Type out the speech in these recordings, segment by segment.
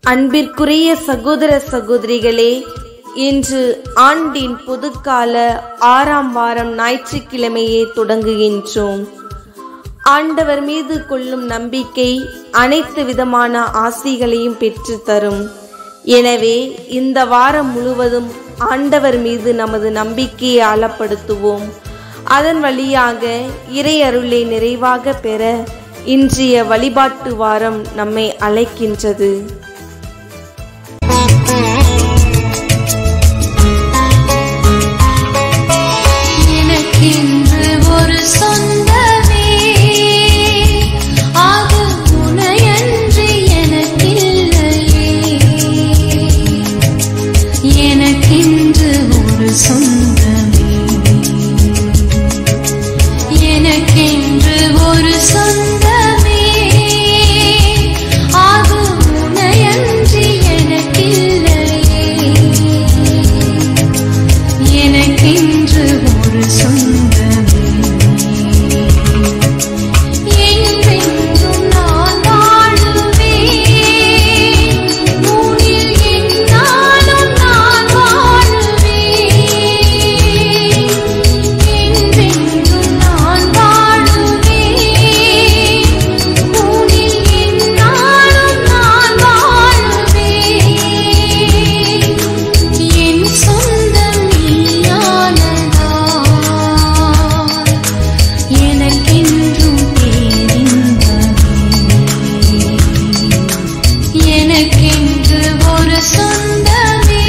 அன்பிற்குரிய சகோதர சகோதரிகளே இன்று ஆண்டின் பொதுக்கால ஆறாம் வாரம் ஞாயிற்றுக்கிழமையே தொடங்குகின்றோம் ஆண்டவர் மீது கொள்ளும் நம்பிக்கை அனைத்து விதமான ஆசிகளையும் பெற்று தரும் எனவே இந்த வாரம் முழுவதும் ஆண்டவர் மீது நமது நம்பிக்கையை ஆழப்படுத்துவோம் அதன் வழியாக இறை அருளை நிறைவாக பெற இன்றைய வழிபாட்டு வாரம் நம்மை அழைக்கின்றது எனக்கென்று ஒரு சொந்தமே அது உனையன்றி எனக்கில்லையே எனக்கென்று ஒரு சொந்தமே எனக்கென்று ஒரு சொந்தமே அது உனையன்றி எனக்கில்லையே எனக்கென்று ஒரு சொந்தமே என்றென்றும் நான் வாழுவேன் உன்னில் எந்நாளும் நான் வாழுவேன் என்றென்றும் நான் வாழுவேன் உன்னில் எந்நாளும் நான் வாழுவேன் என் சொந்தம் நீயானதா எனக்கென்றும் பேரின்பமே எனக்கென்று ஒரு சொந்தமே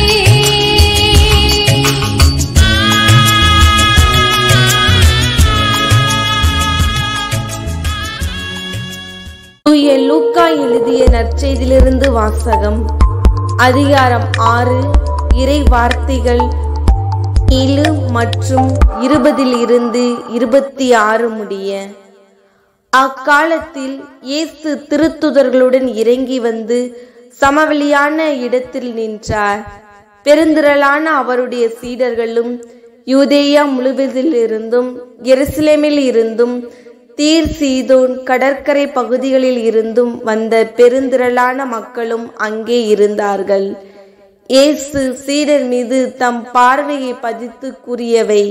தூய லூக்கா எழுதிய நற்செய்தியிலிருந்து வாசகம் அதிகாரம் ஆறு இறை வார்த்தைகள் ஏழு மற்றும் இருபதில் இருந்து இருபத்தி ஆறு முடிய அக்காலத்தில் இயேசு திருத்துதர்களுடன் இறங்கி வந்து சமவெளியான இடத்தில் நின்றார் பெருந்திரளான அவருடைய சீடர்களும் யூதேயா முழுவதில் இருந்தும் எருசலேமில் இருந்தும் தீர் சீதோன் கடற்கரை பகுதிகளில் இருந்தும் வந்த பெருந்திரளான மக்களும் அங்கே இருந்தார்கள் இயேசு சீடர் மீது தம் பார்வையை பதித்து கூறியவை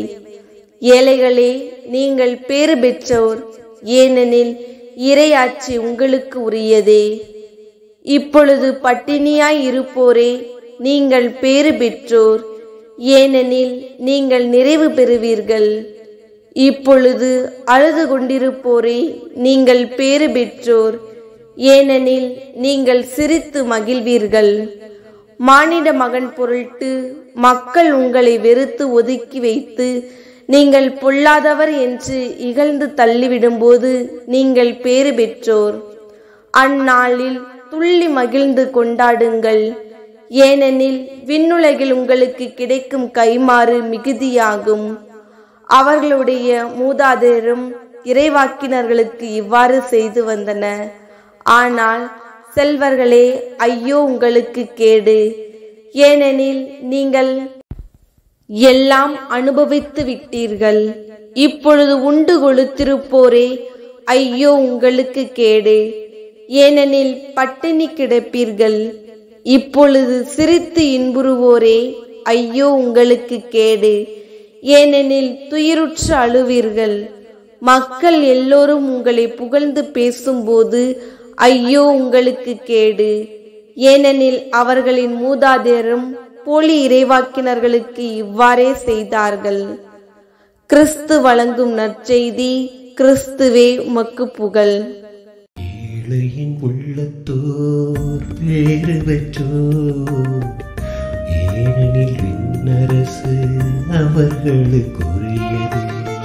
ஏழைகளே நீங்கள் பேறு பெற்றோர் ஏனெனில் இறையாட்சி உங்களுக்கு உரியதே இப்பொழுது பட்டினியாய் இருப்போரே நீங்கள் பேறு பெற்றோர் ஏனெனில் நீங்கள் நிறைவு பெறுவீர்கள் இப்பொழுது அழுது கொண்டிருப்போரே நீங்கள் பேறு பெற்றோர் ஏனெனில் நீங்கள் சிரித்து மகிழ்வீர்கள் மானிட மகன் பொருட்டு மக்கள் உங்களை வெறுத்து ஒதுக்கி வைத்து நீங்கள் பொல்லாதவர் என்று இகழ்ந்து தள்ளிவிடும்போது நீங்கள் பேறு பெற்றோர் அந்நாளில் துள்ளி மகிழ்ந்து கொண்டாடுங்கள் ஏனெனில் விண்ணுலகில் உங்களுக்கு கிடைக்கும் கைமாறு மிகுதியாகும் அவர்களுடைய மூதாதையரும் இறைவாக்கினர்களுக்கு இவ்வாறு செய்து வந்தனர் ஆனால் செல்வர்களே ஐயோ உங்களுக்கு கேடு ஏனெனில் நீங்கள் எல்லாம் அனுபவித்து விட்டீர்கள் இப்பொழுது உண்டு கொளுத்திருப்போரே ஐயோ உங்களுக்கு கேடு ஏனெனில் பட்டினி கிடப்பீர்கள் இப்பொழுது சிரித்து இன்புறுவோரே ஐயோ உங்களுக்கு கேடு ஏனெனில் துயருற்று அழுவீர்கள் மக்கள் எல்லோரும் உங்களை புகழ்ந்து பேசும்போது ஐயோ உங்களுக்கு கேடு ஏனெனில் அவர்களின் மூதாதையரும் போலி இறைவாக்கினர்களுக்கு இவ்வாறே செய்தார்கள் கிறிஸ்து வழங்கும் நற்செய்தி கிறிஸ்துவே உமக்கு புகழ் ஏழையின் உள்ளத்தோர் பேறு பெற்றோர் ஏனெனில் விண்ணரசு அவர்களுக்குரியது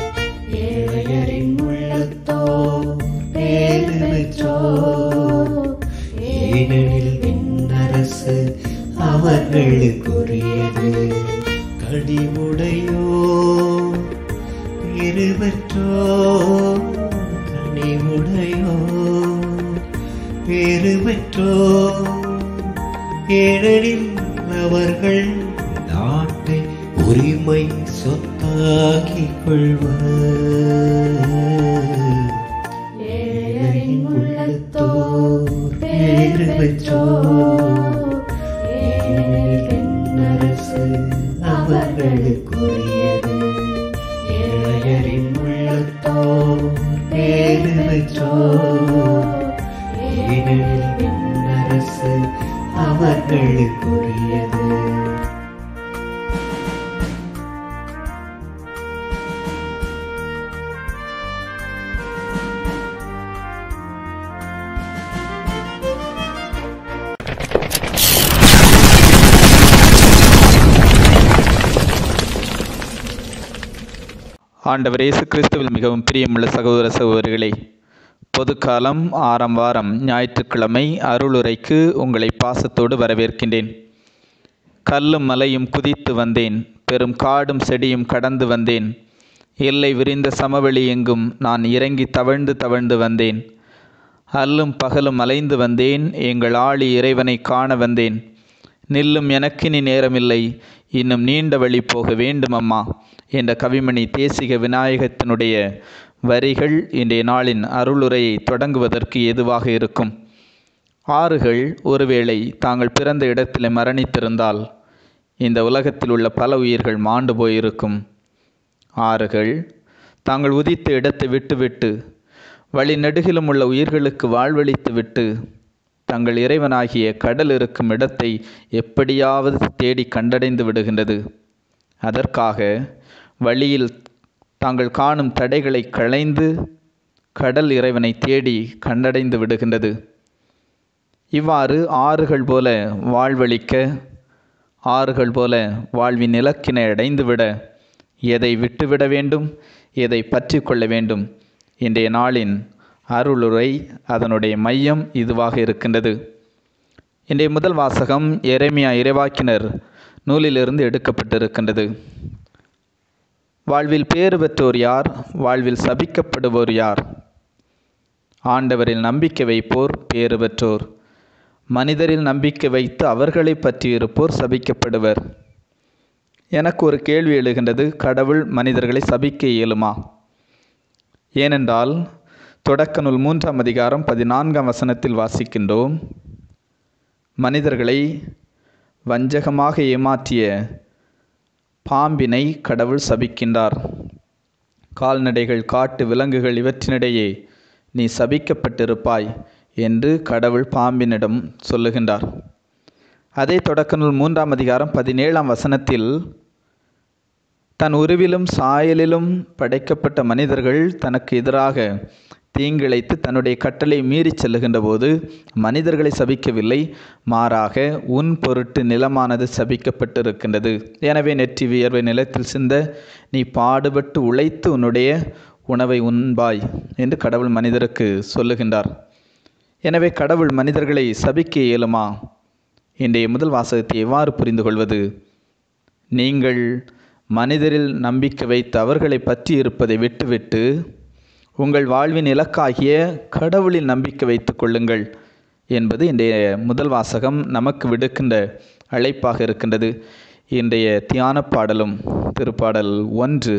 ஏழையரின் உள்ளத்தோர் பேறு பெற்றோர் ஏனெனில் விண்ணரசு அவர்களுக்குரியது கடிமுடையோ பேறு பெற்றோர் கனிவுடையோ பேறு பெற்றோர் ஏனெனில் அவர்கள் நாட்டை உரிமை சொத்தாக்கிக் கொள்வர் ஏழையின் உள்ளத்தோர் பேறு பெற்றோர் ஏனெனில் விண்ணரசு அவர்களுக்குரியது ஆண்டவர் இயேசு கிறிஸ்துவில் மிகவும் பிரியமுள்ள சகோதர சகோதரிகளே பொதுக்காலம் ஆறாம் வாரம் ஞாயிற்றுக்கிழமை அருளுரைக்கு உங்களை பாசத்தோடு வரவேற்கின்றேன் கல்லும் மலையும் குதித்து வந்தேன் பெரும் காடும் செடியும் கடந்து வந்தேன் எல்லை விரிந்த சமவெளி எங்கும் நான் இறங்கி தவழ்ந்து தவழ்ந்து வந்தேன் அல்லும் பகலும் அலைந்து வந்தேன் எங்கள் ஆளி இறைவனை காண வந்தேன் நில்லும் எனக்கினி நேரமில்லை இன்னும் நீண்ட வழி போக வேண்டும் அம்மா என்ற கவிமணி தேசிக விநாயகத்தினுடைய வரிகள் இன்றைய நாளின் அருளுரையை தொடங்குவதற்கு ஏதுவாக இருக்கும் ஆறுகள் ஒருவேளை தாங்கள் பிறந்த இடத்திலே மரணித்திருந்தால் இந்த உலகத்தில் உள்ள பல உயிர்கள் மாண்டு போயிருக்கும் ஆறுகள் தாங்கள் உதித்த இடத்தை விட்டுவிட்டு வழி நெடுகிலும் உள்ள உயிர்களுக்கு வாழ்வளித்து விட்டு தங்கள் இறைவனாகிய கடல் இருக்கும் இடத்தை எப்படியாவது தேடி கண்டடைந்து விடுகின்றது அதற்காக வழியில் தாங்கள் காணும் தடைகளை களைந்து கடல் இறைவனை தேடி கண்டடைந்து விடுகின்றது இவ்வாறு ஆறுகள் போல வாழ்வழிக்க ஆறுகள் போல வாழ்வின் இலக்கினை அடைந்துவிட எதை விட்டுவிட வேண்டும் எதை பற்றி கொள்ள வேண்டும் இன்றைய நாளின் அருளுரை அதனுடைய மையம் இதுவாக இருக்கின்றது இன்றைய முதல் வாசகம் எரேமியா இறைவாக்கினர் நூலிலிருந்து எடுக்கப்பட்டிருக்கின்றது வாழ்வில் பேறு பெற்றோர் யார் வாழ்வில் சபிக்கப்படுவோர் யார் ஆண்டவரில் நம்பிக்கை வைப்போர் பேறு பெற்றோர் மனிதரில் நம்பிக்கை வைத்து அவர்களை பற்றி இருப்போர் சபிக்கப்படுவர் எனக்கு ஒரு கேள்வி எழுகின்றது கடவுள் மனிதர்களை சபிக்க இயலுமா ஏனென்றால் தொடக்க நூல் மூன்றாம் அதிகாரம் பதினான்காம் வசனத்தில் வாசிக்கின்றோம் மனிதர்களை வஞ்சகமாக ஏமாற்றிய பாம்பினை கடவுள் சபிக்கின்றார் கால்நடைகள் காட்டு விலங்குகள் இவற்றினிடையே நீ சபிக்கப்பட்டிருப்பாய் என்று கடவுள் பாம்பினிடம் சொல்லுகின்றார் அதே தொடக்க நூல் மூன்றாம் அதிகாரம் பதினேழாம் வசனத்தில் தன் உருவிலும் சாயலிலும் படைக்கப்பட்ட மனிதர்கள் தனக்கு எதிராக தீங்கிழைத்து தன்னுடைய கட்டளை மீறி செல்லுகின்ற போது மனிதர்களை சபிக்கவில்லை மாறாக உன் பொருட்டு நிலமானது சபிக்கப்பட்டிருக்கின்றது எனவே நெற்றி வியர்வை நிலத்தில் சிந்த நீ பாடுபட்டு உழைத்து உன்னுடைய உணவை உண்பாய் என்று கடவுள் மனிதருக்கு சொல்லுகின்றார் எனவே கடவுள் மனிதர்களை சபிக்க இயலுமா இன்றைய முதல் வாசகத்தை எவ்வாறு புரிந்து கொள்வது நீங்கள் மனிதரில் நம்பிக்கை வைத்து அவர்களை பற்றி இருப்பதை விட்டுவிட்டு உங்கள் வாழ்வின் இலக்காகிய கடவுளில் நம்பிக்கை வைத்துக் கொள்ளுங்கள் என்பது இன்றைய முதல் வாசகம் நமக்கு விடுக்கின்ற அழைப்பாக இருக்கின்றது இன்றைய தியான பாடலும் திருப்பாடல் ஒன்று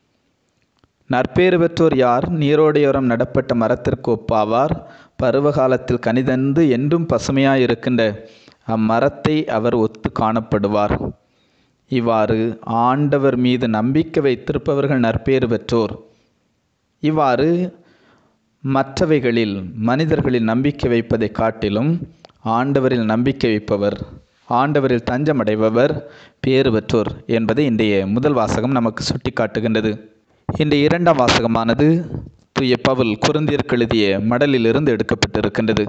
நற்பேறு பெற்றோர் யார் நீரோடையோரம் நடப்பட்ட மரத்திற்கு ஒப்பாவார் பருவகாலத்தில் கனிதந்து என்றும் பசுமையாயிருக்கின்ற அம்மரத்தை அவர் ஒத்து காணப்படுவார் இவ்வாறு ஆண்டவர் மீது நம்பிக்கை வைத்திருப்பவர்கள் நற்பேறு பெற்றோர் இவ்வாறு மற்றவைகளில் மனிதர்களில் நம்பிக்கை வைப்பதை காட்டிலும் ஆண்டவரில் நம்பிக்கை வைப்பவர் ஆண்டவரில் தஞ்சமடைபவர் பேறு பெற்றோர் என்பதை இன்றைய முதல் வாசகம் நமக்கு சுட்டிக்காட்டுகின்றது இன்றைய இரண்டாம் வாசகமானது தூய பவுல் குருந்தியருக்கு எழுதிய மடலிலிருந்து எடுக்கப்பட்டிருக்கின்றது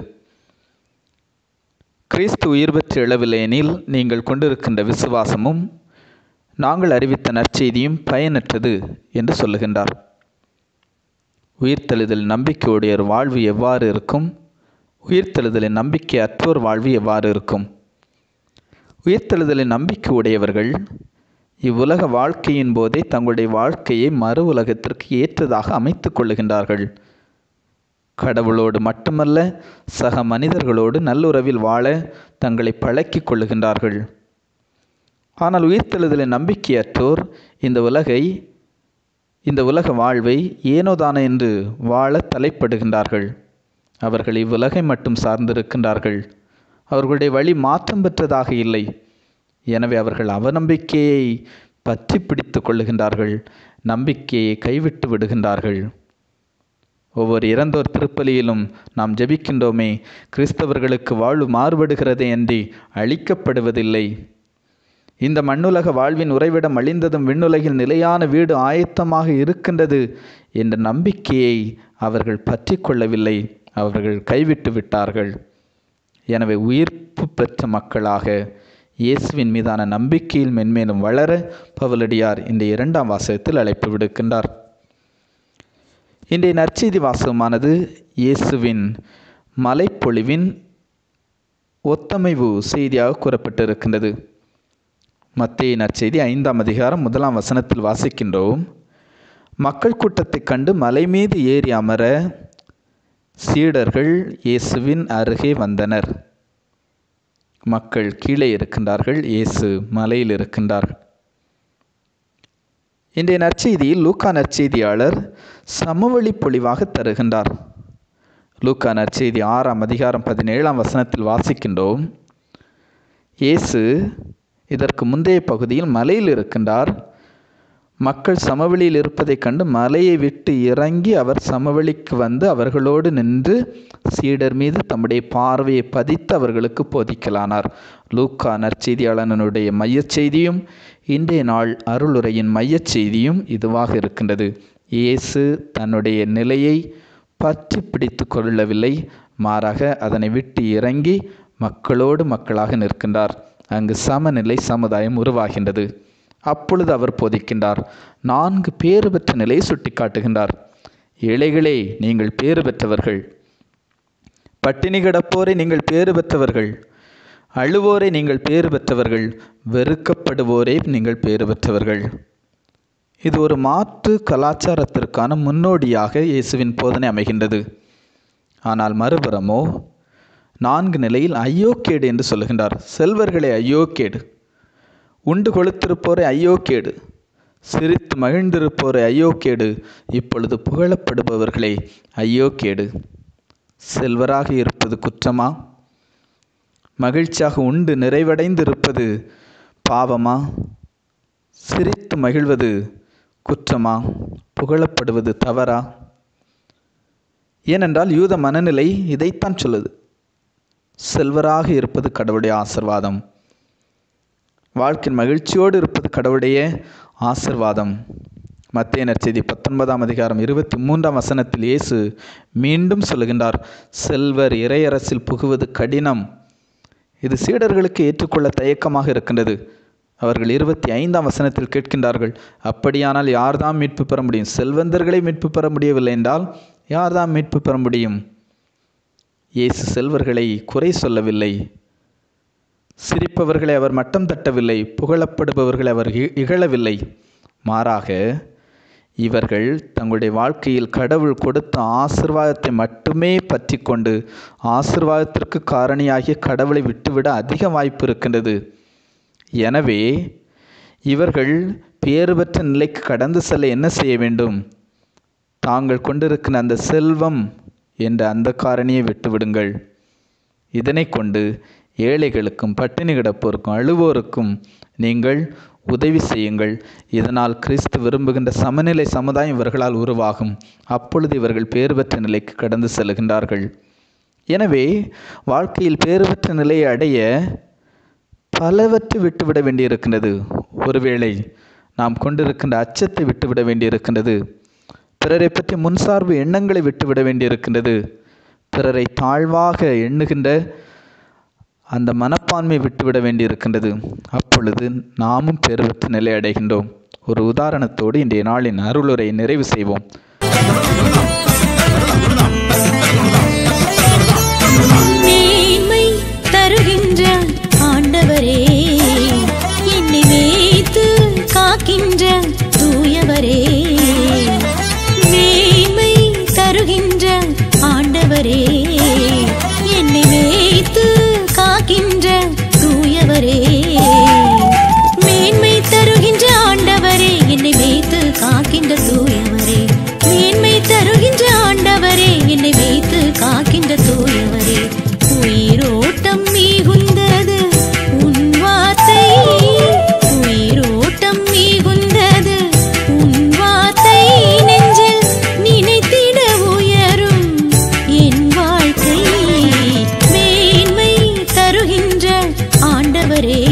கிறிஸ்து உயிர் பெற்று எழவில்லையெனில் நீங்கள் கொண்டிருக்கின்ற விசுவாசமும் நாங்கள் அறிவித்த நற்செய்தியும் பயனற்றது என்று சொல்லுகின்றார் உயிர்த்தெழுதல் நம்பிக்கையுடைய வாழ்வு எவ்வாறு இருக்கும் உயிர்த்தெழுதலின் நம்பிக்கை அற்றோர் வாழ்வு எவ்வாறு இருக்கும் உயிர்த்தெழுதலின் நம்பிக்கை உடையவர்கள் இவ்வுலக வாழ்க்கையின் போதே தங்களுடைய வாழ்க்கையை மறு உலகத்திற்கு ஏற்றதாக அமைத்து கொள்ளுகின்றார்கள் கடவுளோடு மட்டுமல்ல சக மனிதர்களோடு நல்லுறவில் வாழ தங்களை பழக்கிக் கொள்ளுகின்றார்கள் ஆனால் உயிர்த்தெழுதலின் நம்பிக்கையற்றோர் இந்த உலகை இந்த உலக வாழ்வை ஏனோதானோ என்று வாழ தலைப்படுகின்றார்கள் அவர்கள் இவ்வுலகை மட்டும் சார்ந்திருக்கின்றார்கள் அவர்களுடைய வழி மாற்றம் பெற்றதாக இல்லை எனவே அவர்கள் அவநம்பிக்கையை பற்றி பிடித்து கொள்ளுகின்றார்கள் நம்பிக்கையை கைவிட்டு விடுகின்றார்கள் ஒவ்வொரு இறந்தோர் திருப்பலியிலும் நாம் ஜெபிக்கின்றோமே கிறிஸ்தவர்களுக்கு வாழ்வு மாறுபடுகிறதே அன்றி அழிக்கப்படுவதில்லை இந்த மண்ணுலக வாழ்வின் உறைவிடம் அழிந்ததும் விண்ணுலகில் நிலையான வீடு ஆயத்தமாக இருக்கின்றது என்ற நம்பிக்கையை அவர்கள் பற்றி கொள்ளவில்லை அவர்கள் கைவிட்டு விட்டார்கள் எனவே உயிர்ப்பு பெற்ற மக்களாக இயேசுவின் மீதான நம்பிக்கையில் மென்மேலும் வளர பவுலடியார் இந்த இரண்டாம் வாசகத்தில் அழைப்பு விடுக்கின்றார் இன்றைய நற்செய்தி வாசகமானது இயேசுவின் மலைப்பொழிவின் ஒத்தமைவு செய்தியாக கூறப்பட்டிருக்கின்றது மத்திய நற்செய்தி ஐந்தாம் அதிகாரம் முதலாம் வசனத்தில் வாசிக்கின்றோம் மக்கள் கூட்டத்தைக் கண்டு மலை மீது ஏறி அமர சீடர்கள் இயேசுவின் அருகே வந்தனர் மக்கள் கீழே இருக்கின்றார்கள் இயேசு மலையில் இருக்கின்றார் இன்றைய நற்செய்தியில் லூக்கா நற்செய்தியாளர் சமவெளி பொழிவாக தருகின்றார் லூக்கா நற்செய்தி ஆறாம் அதிகாரம் பதினேழாம் வசனத்தில் வாசிக்கின்றோம் இயேசு இதற்கு முந்தைய பகுதியில் மலையில் இருக்கின்றார் மக்கள் சமவெளியில் இருப்பதைக் கண்டு மலையை விட்டு இறங்கி அவர் சமவெளிக்கு வந்து அவர்களோடு நின்று சீடர் மீது தம்முடைய பார்வையை பதித்து அவர்களுக்கு போதிக்கலானார் லூக்கா நற்செய்தியாளனுடைய மையச் செய்தியும் இன்றைய நாள் அருளுரையின் மையச் செய்தியும் இதுவாக இருக்கின்றது இயேசு தன்னுடைய நிலையை பற்றி பிடித்து கொள்ளவில்லை மாறாக அதனை விட்டு இறங்கி மக்களோடு மக்களாக நிற்கின்றார் அங்கு சமநிலை சமுதாயம் உருவாகின்றது அப்பொழுது அவர் போதிக்கின்றார் நான்கு பேறு பெற்ற நிலையை சுட்டி காட்டுகின்றார் ஏழைகளே நீங்கள் பேறு பெற்றவர்கள் பட்டினி கிடப்போரை நீங்கள் பேறு பெற்றவர்கள் அழுவோரை நீங்கள் பேறு பெற்றவர்கள் வெறுக்கப்படுவோரே நீங்கள் பேறு பெற்றவர்கள் இது ஒரு மாற்று கலாச்சாரத்திற்கான முன்னோடியாக இயேசுவின் போதனை அமைகின்றது ஆனால் மறுபுறமோ நான்கு நிலையில் ஐயோக்கேடு என்று சொல்லுகின்றார் செல்வர்களே ஐயோக்கேடு உண்டு கொளுத்திருப்போரை ஐயோக்கேடு சிரித்து மகிழ்ந்திருப்போரை ஐயோக்கேடு இப்பொழுது புகழப்படுபவர்களே ஐயோக்கேடு செல்வராக இருப்பது குற்றமா மகிழ்ச்சியாக உண்டு நிறைவடைந்து இருப்பது பாவமா சிரித்து மகிழ்வது குற்றமா புகழப்படுவது தவறா ஏனென்றால் யூத மனநிலை இதைத்தான் சொல்லுது செல்வராக இருப்பது கடவுளுடைய ஆசிர்வாதம் வாழ்க்கையின் மகிழ்ச்சியோடு இருப்பது கடவுளுடைய ஆசிர்வாதம் மத்திய நற்செய்தி பத்தொன்பதாம் அதிகாரம் இருபத்தி மூன்றாம் வசனத்தில் இயேசு மீண்டும் சொல்லுகின்றார் செல்வர் இறையரசில் புகுவது கடினம் இது சீடர்களுக்கு ஏற்றுக்கொள்ள தயக்கமாக இருக்கின்றது அவர்கள் இருபத்தி ஐந்தாம் வசனத்தில் கேட்கின்றார்கள் அப்படியானால் யார்தான் மீட்பு பெற முடியும் செல்வந்தர்களை மீட்பு பெற முடியவில்லை என்றால் யார்தான் மீட்பு பெற முடியும் இயேசு செல்வர்களை குறை சொல்லவில்லை சிரிப்பவர்களை அவர் மட்டம் தட்டவில்லை புகழப்படுபவர்களை அவர் இ- இகழவில்லை மாறாக இவர்கள் தங்களுடைய வாழ்க்கையில் கடவுள் கொடுத்த ஆசிர்வாதத்தை மட்டுமே பற்றி கொண்டு ஆசிர்வாதத்திற்கு காரணியாகிய கடவுளை விட்டுவிட அதிக வாய்ப்பு இருக்கின்றது எனவே இவர்கள் பேறு பெற்ற நிலைக்கு கடந்து செல்ல என்ன செய்ய வேண்டும் தாங்கள் கொண்டிருக்கிற அந்த செல்வம் என்ற அந்த காரணியை விட்டுவிடுங்கள் இதனை கொண்டு ஏழைகளுக்கும் பட்டினி கிடப்போருக்கும் அழுவோருக்கும் நீங்கள் உதவி செய்யுங்கள் இதனால் கிறிஸ்து விரும்புகின்ற சமநிலை சமுதாயம் இவர்களால் உருவாகும் அப்பொழுது இவர்கள் பேறு பெற்ற நிலைக்கு கடந்து செல்கின்றார்கள் எனவே வாழ்க்கையில் பேறு பெற்ற நிலையை அடைய பலவற்றை விட்டுவிட வேண்டியிருக்கின்றது ஒருவேளை நாம் கொண்டிருக்கின்ற அச்சத்தை விட்டுவிட வேண்டியிருக்கின்றது பிறரை பற்றி முன்சார்பு எண்ணங்களை விட்டுவிட வேண்டியிருக்கின்றது பிறரை தாழ்வாக எண்ணுகின்ற அந்த மனப்பான்மை விட்டுவிட வேண்டியிருக்கின்றது அப்பொழுது நாமும் பெருவற்ற நிலை அடைகின்றோம் ஒரு உதாரணத்தோடு இன்றைய நாளின் அருளுரை நிறைவு செய்வோம் மேன்மை தருகின்ற ஆண்டவரே என்னை மேய்த்து காக்கின்ற தூயவரே மேன்மை தருகின்ற ஆண்டவரே என்னை மேய்த்து காக்கின்ற தூயவரே மேன்மை தருகின்ற ஆண்டவரே என்னை மேய்த்து காக்கின்ற தூயவரே மேன்மை தருகின்ற ஆண்டவரே என்னை மேய்த்து ஆண்டவரே